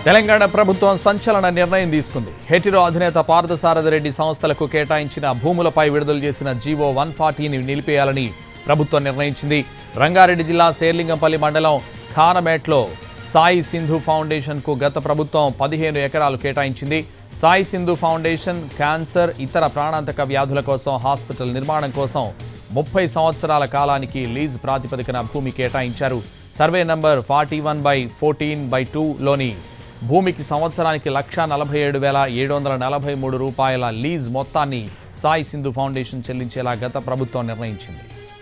తెలంగాణ ప్రభుత్వం సంచలన నిర్ణయం తీసుకుంది హెటిరో అధినేత పార్థసారథి రెడ్డి సంస్థలకు కేటాయించిన భూములపై విడుదల చేసిన జీవో వన్ ఫార్టీని నిలిపేయాలని ప్రభుత్వం నిర్ణయించింది రంగారెడ్డి జిల్లా శేర్లింగంపల్లి మండలం ఖానమేట్లో సాయి సింధు ఫౌండేషన్కు గత ప్రభుత్వం పదిహేను ఎకరాలు కేటాయించింది సాయి సింధు ఫౌండేషన్ క్యాన్సర్ ఇతర ప్రాణాంతక వ్యాధుల కోసం హాస్పిటల్ నిర్మాణం కోసం ముప్పై సంవత్సరాల కాలానికి లీజ్ ప్రాతిపదికన భూమి కేటాయించారు survey number forty one by fourteen by టూలోని భూమికి సంవత్సరానికి లక్ష నలభై ఏడు వేల ఏడు వందల నలభై మూడు రూపాయల లీజ్ మొత్తాన్ని సాయి సింధు ఫౌండేషన్ చెల్లించేలా గత ప్రభుత్వం నిర్ణయించింది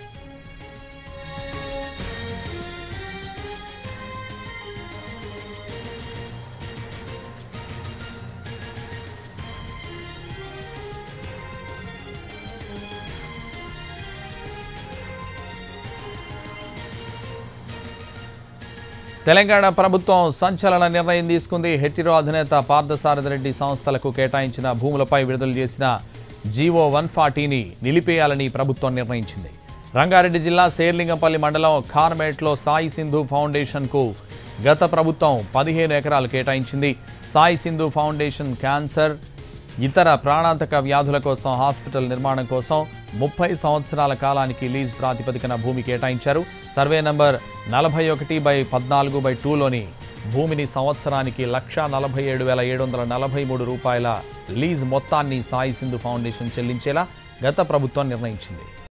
తెలంగాణ ప్రభుత్వం సంచలన నిర్ణయం తీసుకుంది హెట్టిరో అధినేత పార్థసారథి రెడ్డి సంస్థలకు కేటాయించిన భూములపై విడుదల చేసిన జీవో వన్ ఫార్టీని నిలిపేయాలని ప్రభుత్వం నిర్ణయించింది రంగారెడ్డి జిల్లా శేర్లింగంపల్లి మండలం ఖార్మేట్లో సాయి సింధు ఫౌండేషన్కు గత ప్రభుత్వం పదిహేను ఎకరాలు కేటాయించింది సాయి సింధు ఫౌండేషన్ క్యాన్సర్ ఇతర ప్రాణాంతక వ్యాధుల కోసం హాస్పిటల్ నిర్మాణం కోసం ముప్పై సంవత్సరాల కాలానికి లీజ్ ప్రాతిపదికన భూమి కేటాయించారు సర్వే నంబర్ నలభై ఒకటి బై పద్నాలుగు బై టూలోని భూమిని సంవత్సరానికి లక్ష నలభై ఏడు వేల ఏడు వందల నలభై మూడు రూపాయల లీజ్ మొత్తాన్ని సాయి సింధు ఫౌండేషన్ చెల్లించేలా గత ప్రభుత్వం నిర్ణయించింది